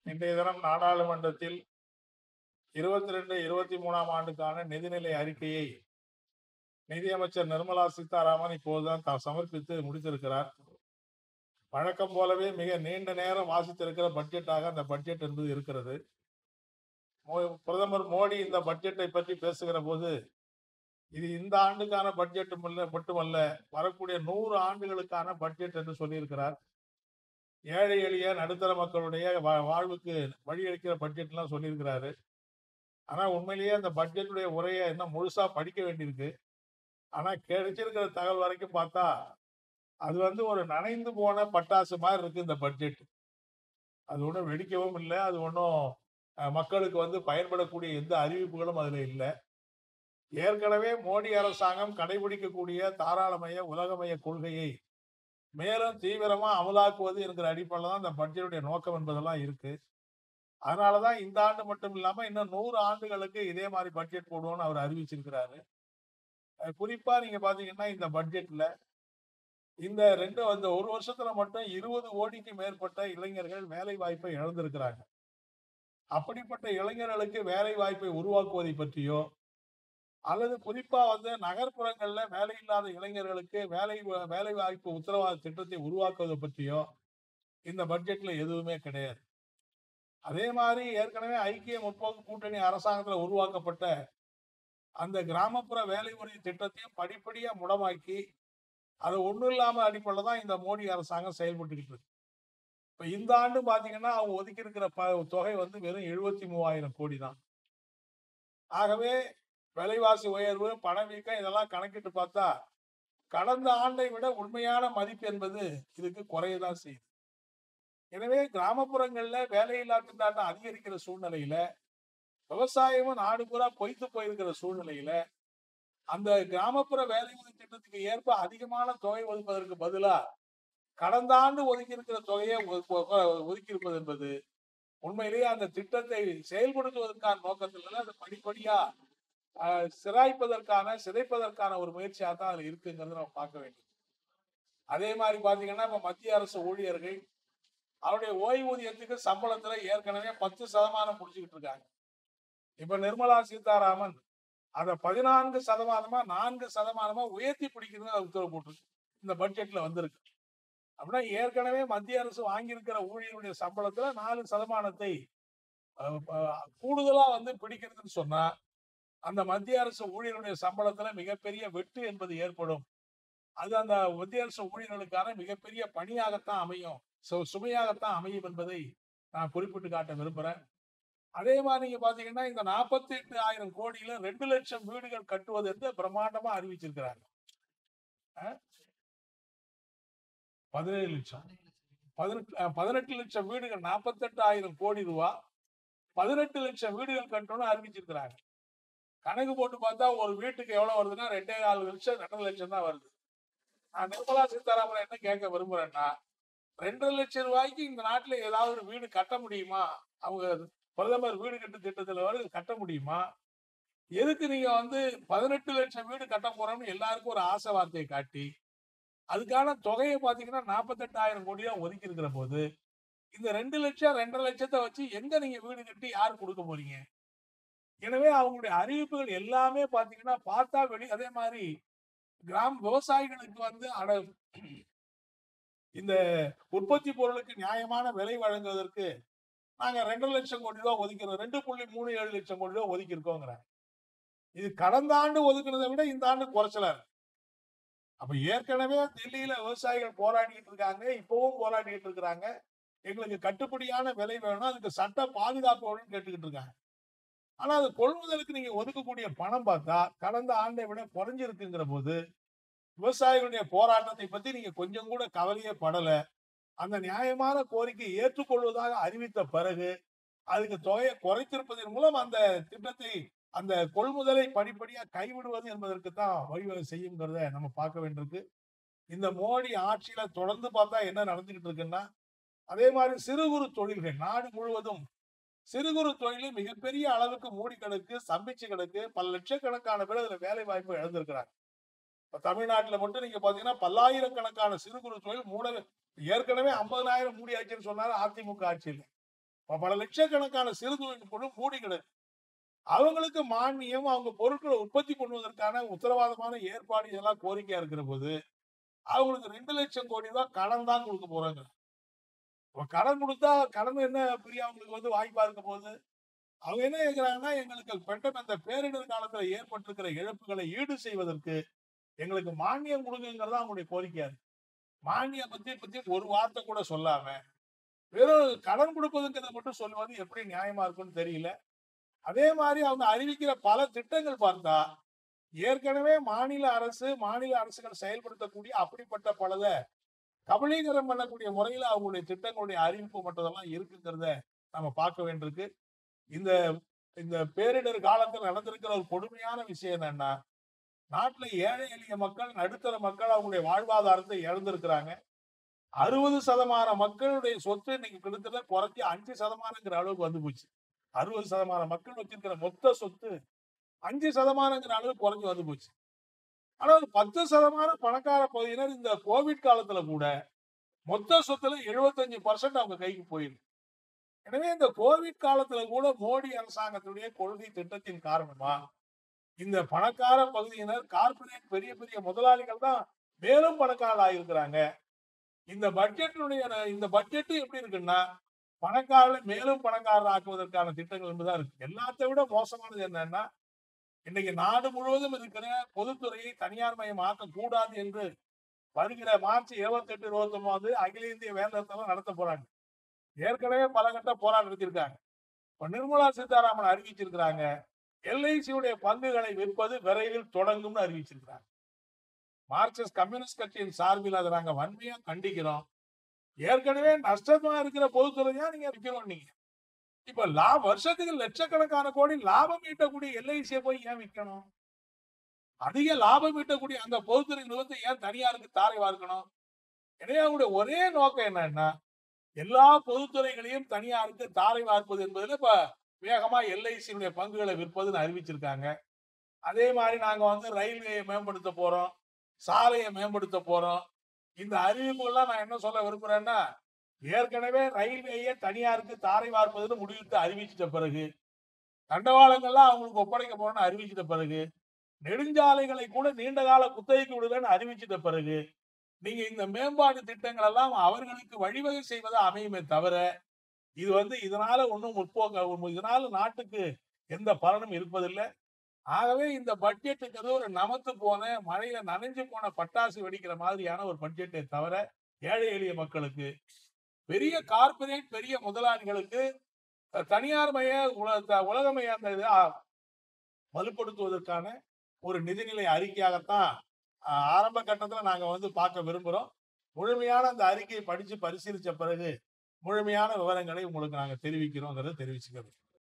இன்றைய தினம் நாடாளுமன்றத்தில் இருபத்தி ரெண்டு இருபத்தி மூணாம் ஆண்டுக்கான நிதிநிலை அறிக்கையை நிதியமைச்சர் நிர்மலா சீதாராமன் இப்போதுதான் தாம் சமர்ப்பித்து முடித்திருக்கிறார் வழக்கம் போலவே மிக நீண்ட நேரம் வாசித்திருக்கிற பட்ஜெட்டாக அந்த பட்ஜெட் என்பது இருக்கிறது மோ- பிரதமர் மோடி இந்த பட்ஜெட்டை பற்றி பேசுகிற போது இது இந்த ஆண்டுக்கான பட்ஜெட் மட்டுமல்ல வரக்கூடிய நூறு ஆண்டுகளுக்கான பட்ஜெட் என்று சொல்லியிருக்கிறார் ஏழை எளிய நடுத்தர மக்களுடைய வா- வாழ்வுக்கு வழியளிக்கிற பட்ஜெட்லாம் சொல்லியிருக்கிறாரு ஆனா உண்மையிலேயே அந்த பட்ஜெட்டுடைய உரையை இன்னும் முழுசா படிக்க வேண்டியிருக்கு ஆனா கிடைச்சிருக்கிற தகவல் வரைக்கும் பார்த்தா அது வந்து ஒரு நனைந்து போன பட்டாசு மாதிரி இருக்கு இந்த பட்ஜெட் அது ஒன்றும் வெடிக்கவும் இல்லை அது ஒன்றும் மக்களுக்கு வந்து பயன்படக்கூடிய எந்த அறிவிப்புகளும் அதுல இல்லை ஏற்கனவே மோடி அரசாங்கம் கடைபிடிக்கக்கூடிய தாராளமய உலகமய கொள்கையை மேலும் தீவிரமா அமலாக்குவது என்கிற அடிப்படையில் தான் இந்த பட்ஜெட்டுடைய நோக்கம் என்பதெல்லாம் இருக்கு அதனாலதான் இந்த ஆண்டு மட்டும் இல்லாம இன்னும் நூறு ஆண்டுகளுக்கு இதே மாதிரி பட்ஜெட் போடுவோம்னு அவர் அறிவிச்சிருக்கிறாரு அஹ் குறிப்பா நீங்க பாத்தீங்கன்னா இந்த பட்ஜெட்ல இந்த ரெண்டு அந்த ஒரு வருஷத்துல மட்டும் இருபது கோடிக்கு மேற்பட்ட இளைஞர்கள் வேலை வாய்ப்பை இழந்திருக்கிறாங்க அப்படிப்பட்ட இளைஞர்களுக்கு வேலை வாய்ப்பை உருவாக்குவதை பற்றியோ அல்லது குறிப்பா வந்து நகர்ப்புறங்கள்ல வேலை இல்லாத இளைஞர்களுக்கு வேலை வா- வேலை வாய்ப்பு உத்தரவாத திட்டத்தை உருவாக்குவதை பற்றியோ இந்த பட்ஜெட்ல எதுவுமே கிடையாது அதே மாதிரி ஏற்கனவே ஐக்கிய முற்போக்கு கூட்டணி அரசாங்கத்துல உருவாக்கப்பட்ட அந்த கிராமப்புற வேலை உறுதி திட்டத்தையும் படிப்படியா முடமாக்கி அது ஒண்ணும் இல்லாம அடிப்படையில் தான் இந்த மோடி அரசாங்கம் செயல்பட்டுக்கிட்டு இருக்கு இப்ப இந்த ஆண்டு பாத்தீங்கன்னா அவங்க ஒதுக்கி இருக்கிற ப- தொகை வந்து வெறும் எழுபத்தி மூவாயிரம் கோடி தான் ஆகவே விலைவாசி உயர்வு பணவீக்கம் இதெல்லாம் கணக்கிட்டு பார்த்தா கடந்த ஆண்டை விட உண்மையான மதிப்பு என்பது இதுக்கு குறையதான் செய்யுது எனவே கிராமப்புறங்கள்ல வேலையில்லா திண்டாட்டம் அதிகரிக்கிற சூழ்நிலையில விவசாயமும் நாடு பூரா பொய்த்து போயிருக்கிற சூழ்நிலையில அந்த கிராமப்புற வேலை உறுதி திட்டத்துக்கு ஏற்ப அதிகமான தொகை ஒதுப்பதற்கு பதிலா கடந்த ஆண்டு ஒதுக்கி இருக்கிற தொகையை ஒதுக்கி இருப்பது என்பது உண்மையிலேயே அந்த திட்டத்தை செயல்படுத்துவதற்கான நோக்கத்தில் அது படிப்படியா ஆஹ், சிராய்ப்பதற்கான சிதைப்பதற்கான ஒரு முயற்சியாக தான் அதுல இருக்குங்கிறத நம்ம பார்க்க வேண்டும் அதே மாதிரி பாத்தீங்கன்னா இப்ப மத்திய அரசு ஊழியர்கள் அவருடைய ஓய்வூதியத்துக்கு சம்பளத்துல ஏற்கனவே பத்து சதமானம் முடிச்சுக்கிட்டு இருக்காங்க இப்ப நிர்மலா சீதாராமன் அதை பதினான்கு சதமானமா நான்கு சதமானமா உயர்த்தி பிடிக்கணும்னு அது உத்தரவு போட்டிருக்கு இந்த பட்ஜெட்ல வந்திருக்கு அப்படின்னா ஏற்கனவே மத்திய அரசு வாங்கியிருக்கிற ஊழியருடைய சம்பளத்துல நாலு சதமானத்தை அஹ், அஹ், கூடுதலா வந்து பிடிக்கிறதுன்னு சொன்னா அந்த மத்திய அரசு ஊழியருடைய சம்பளத்துல மிகப்பெரிய வெட்டு என்பது ஏற்படும் அது அந்த மத்திய அரசு ஊழியர்களுக்கான மிகப்பெரிய பணியாகத்தான் அமையும் சு- சுமையாகத்தான் அமையும் என்பதை நான் குறிப்பிட்டு காட்ட விரும்புறேன் அதே மாதிரி நீங்க பாத்தீங்கன்னா இந்த நாற்பத்தி எட்டு ஆயிரம் கோடியில ரெண்டு லட்சம் வீடுகள் கட்டுவது என்று பிரம்மாண்டமா அறிவிச்சிருக்கிறாங்க அஹ்? பதினேழு லட்சம் பதினெட்டு அஹ், பதினெட்டு லட்சம் வீடுகள் நாற்பத்தெட்டு ஆயிரம் கோடி ரூபா பதினெட்டு லட்சம் வீடுகள் கட்டணும்னு அறிவிச்சிருக்கிறாங்க கணக்கு போட்டு பார்த்தா ஒரு வீட்டுக்கு எவ்வளவு வருதுன்னா ரெண்டே நாலு லட்சம் ரெண்டரை லட்சம் தான் வருது நான் நிர்மலா சீதாராமன் என்ன கேட்க விரும்புறேன்னா ரெண்டரை லட்சம் ரூபாய்க்கு இந்த நாட்டுல ஏதாவது ஒரு வீடு கட்ட முடியுமா அவங்க பிரதமர் வீடு கட்டு திட்டத்துல வந்து கட்ட முடியுமா எதுக்கு நீங்க வந்து பதினெட்டு லட்சம் வீடு கட்ட போறோம்னு எல்லாருக்கும் ஒரு ஆசை வார்த்தையை காட்டி அதுக்கான தொகையை பாத்தீங்கன்னா நாற்பத்தெட்டாயிரம் கோடி தான் ஒதுக்கி இருக்கிற போது இந்த ரெண்டு லட்சம் ரெண்டரை லட்சத்தை வச்சு எங்க நீங்க வீடு கட்டி யார் கொடுக்க போறீங்க எனவே அவங்களுடைய அறிவிப்புகள் எல்லாமே பாத்தீங்கன்னா பார்த்தா வெளி அதே மாதிரி கிராம விவசாயிகளுக்கு வந்து அட இந்த உற்பத்தி பொருளுக்கு நியாயமான விலை வழங்குவதற்கு நாங்க ரெண்டு லட்சம் கோடி ரூபாய் ஒதுக்கிறோம் ரெண்டு புள்ளி மூணு ஏழு லட்சம் கோடி ரூபாய் ஒதுக்கி இருக்கோங்கிறாங்க இது கடந்த ஆண்டு ஒதுக்குனதை விட இந்த ஆண்டு குறைச்சலா இருக்கு அப்ப ஏற்கனவே டெல்லியில விவசாயிகள் போராடிட்டு இருக்காங்க இப்பவும் போராடிட்டு இருக்கிறாங்க எங்களுக்கு கட்டுப்படியான விலை வேணும் அதுக்கு சட்ட பாதுகாப்பு வேணும்னு கேட்டுக்கிட்டு இருக்காங்க ஆனா அது கொள்முதலுக்கு நீங்க ஒதுக்கக்கூடிய பணம் பார்த்தா கடந்த ஆண்டை விட குறைஞ்சிருக்குங்கிற போது விவசாயிகளுடைய போராட்டத்தை பத்தி நீங்க கொஞ்சம் கூட கவலையே படல அந்த நியாயமான கோரிக்கை ஏற்றுக்கொள்வதாக அறிவித்த பிறகு அதுக்கு தொகையை குறைத்திருப்பதன் மூலம் அந்த திட்டத்தை அந்த கொள்முதலை படிப்படியா கைவிடுவது என்பதற்கு தான் வழிவகை செய்யுங்கிறத நம்ம பார்க்க வேண்டியிருக்கு இந்த மோடி ஆட்சியில தொடர்ந்து பார்த்தா என்ன நடந்துகிட்டு இருக்குன்னா அதே மாதிரி சிறு குறு தொழில்கள் நாடு முழுவதும் சிறு குறு தொழில் மிகப்பெரிய அளவுக்கு மூடி கிடக்கு ஸ்தம்பிச்சு கிடக்கு பல லட்சக்கணக்கான பேர் அதுல வேலை வாய்ப்பு இழந்திருக்கிறாங்க இப்ப தமிழ்நாட்டுல மட்டும் நீங்க பாத்தீங்கன்னா பல்லாயிரக்கணக்கான சிறு குறு தொழில் மூட ஏற்கனவே ஐம்பதனாயிரம் மூடியாச்சுன்னு சொன்னாரு அதிமுக ஆட்சியில் இப்ப பல லட்சக்கணக்கான சிறு தொழில் நிறுவனம் மூடி கிடக்கு அவங்களுக்கு மானியம் அவங்க பொருட்களை உற்பத்தி பண்ணுவதற்கான உத்தரவாதமான ஏற்பாடு இதெல்லாம் கோரிக்கையா இருக்கிற போது அவங்களுக்கு ரெண்டு லட்சம் கோடி ரூபாய் கடன் தான் கொடுக்க போறாங்க இப்ப கடன் கொடுத்தா கடன் என்ன பெரிய அவங்களுக்கு வந்து வாய்ப்பா இருக்க போகுது அவங்க என்ன கேட்கிறாங்கன்னா எங்களுக்கு பெட்டம் இந்த பேரிடர் காலத்துல ஏற்பட்டிருக்கிற இழப்புகளை ஈடு செய்வதற்கு எங்களுக்கு மானியம் கொடுங்கிறதா அவங்களுடைய கோரிக்கையா இருக்கு மானியம் பத்தி பத்தி ஒரு வார்த்தை கூட சொல்லாம வெறும் கடன் கொடுப்பதுங்கிறத மட்டும் சொல்லுவது எப்படி நியாயமா இருக்கும்னு தெரியல அதே மாதிரி அவங்க அறிவிக்கிற பல திட்டங்கள் பார்த்தா ஏற்கனவே மாநில அரசு மாநில அரசுகள் செயல்படுத்தக்கூடிய அப்படிப்பட்ட பலத கபலீகரம் பண்ணக்கூடிய முறையில அவங்களுடைய திட்டங்களுடைய அறிவிப்பு மற்றதெல்லாம் இருக்குங்கிறத நம்ம பார்க்க வேண்டியிருக்கு இந்த இந்த பேரிடர் காலத்தில் நடந்திருக்கிற ஒரு கொடுமையான விஷயம் என்னன்னா நாட்டுல ஏழை எளிய மக்கள் நடுத்தர மக்கள் அவங்களுடைய வாழ்வாதாரத்தை இழந்திருக்கிறாங்க அறுபது சதமான மக்களுடைய சொத்து இன்னைக்கு கிட்டத்தட்ட குறைச்சி அஞ்சு சதமானங்கிற அளவுக்கு வந்து போச்சு அறுபது சதமான மக்கள் வச்சிருக்கிற மொத்த சொத்து அஞ்சு சதமானங்கிற அளவுக்கு குறைஞ்சு வந்து போச்சு ஆனா ஒரு பத்து சதமான பணக்கார பகுதியினர் இந்த கோவிட் காலத்துல கூட மொத்த சொத்துல எழுபத்தஞ்சு பர்சன்ட் அவங்க கைக்கு போயிருக்கு எனவே இந்த கோவிட் காலத்துல கூட மோடி அரசாங்கத்துடைய கொள்கை திட்டத்தின் காரணமா இந்த பணக்கார பகுதியினர் கார்பரேட் பெரிய பெரிய முதலாளிகள் தான் மேலும் பணக்காரர் ஆகியிருக்கிறாங்க இந்த பட்ஜெட்டினுடைய இந்த பட்ஜெட் எப்படி இருக்குன்னா பணக்காரர்களை மேலும் பணக்காரர் ஆக்குவதற்கான திட்டங்கள் என்பதா இருக்கு எல்லாத்தை விட மோசமானது என்னன்னா இன்னைக்கு நாடு முழுவதும் இருக்கிற பொதுத்துறையை தனியார் மயம் ஆக்க கூடாது என்று வருகிற மார்ச் இருபத்தி எட்டு இருபத்தி ஒன்பது அகில இந்திய வேலைநிறுத்தம் நடத்த போறாங்க ஏற்கனவே பல கட்ட போராட்டம் நடத்திருக்காங்க இப்ப நிர்மலா சீதாராமன் அறிவிச்சிருக்கிறாங்க எல்ஐசியுடைய பங்குகளை விற்பது விரைவில் தொடங்கும்னு அறிவிச்சிருக்கிறாங்க மார்க்சிஸ்ட் கம்யூனிஸ்ட் கட்சியின் சார்பில் அதை நாங்க வன்மையா கண்டிக்கிறோம் ஏற்கனவே நஷ்டமா இருக்கிற பொதுத்துறையா நீங்க விற்கிறோம் நீங்க இப்ப லாப வருஷத்துக்கு லட்சக்கணக்கான கோடி லாபம் ஈட்டக்கூடிய எல்ஐசியை போய் ஏன் விற்கணும் அதிக லாபம் ஈட்டக்கூடிய அந்த பொதுத்துறை நிறுவனத்தை ஏன் தனியாருக்கு தாரை வார்க்கணும் எனவே அவங்களுடைய ஒரே நோக்கம் என்னன்னா எல்லா பொதுத்துறைகளையும் தனியாருக்கு தாரை வார்ப்பது என்பதுல இப்ப வேகமா எல்ஐசியுடைய பங்குகளை விற்பதுன்னு அறிவிச்சிருக்காங்க அதே மாதிரி நாங்க வந்து ரயில்வேயை மேம்படுத்த போறோம் சாலையை மேம்படுத்த போறோம் இந்த அறிவிப்புகள்லாம் நான் என்ன சொல்ல விரும்புறேன்னா ஏற்கனவே ரயில்வேயை தனியாருக்கு தாரை வார்ப்பதுன்னு முடிவிட்டு அறிவிச்சிட்ட பிறகு தண்டவாளங்கள்லாம் அவங்களுக்கு ஒப்படைக்க போறோம்னு அறிவிச்சிட்ட பிறகு நெடுஞ்சாலைகளை கூட நீண்ட கால குத்தகைக்கு விடுதல்னு அறிவிச்சிட்ட பிறகு நீங்க இந்த மேம்பாட்டு திட்டங்கள் எல்லாம் அவர்களுக்கு வழிவகை செய்வதா அமையுமே தவிர இது வந்து இதனால ஒன்றும் முற்போக்க இதனால நாட்டுக்கு எந்த பலனும் இருப்பதில்லை ஆகவே இந்த பட்ஜெட்டுங்கிறது ஒரு நமத்து போன மழையில நனைஞ்சு போன பட்டாசு வெடிக்கிற மாதிரியான ஒரு பட்ஜெட்டை தவிர ஏழை எளிய மக்களுக்கு பெரிய கார்பரேட் பெரிய முதலாளிகளுக்கு அஹ், தனியார் மய உல- த- உலகமய அந்த இதை ஆ- வலுப்படுத்துவதற்கான ஒரு நிதிநிலை அறிக்கையாகத்தான் அஹ், ஆரம்ப கட்டத்துல நாங்க வந்து பார்க்க விரும்புறோம் முழுமையான அந்த அறிக்கையை படிச்சு பரிசீலிச்ச பிறகு முழுமையான விவரங்களை உங்களுக்கு நாங்க தெரிவிக்கிறோங்கிறத தெரிவிச்சுக்கிறோம்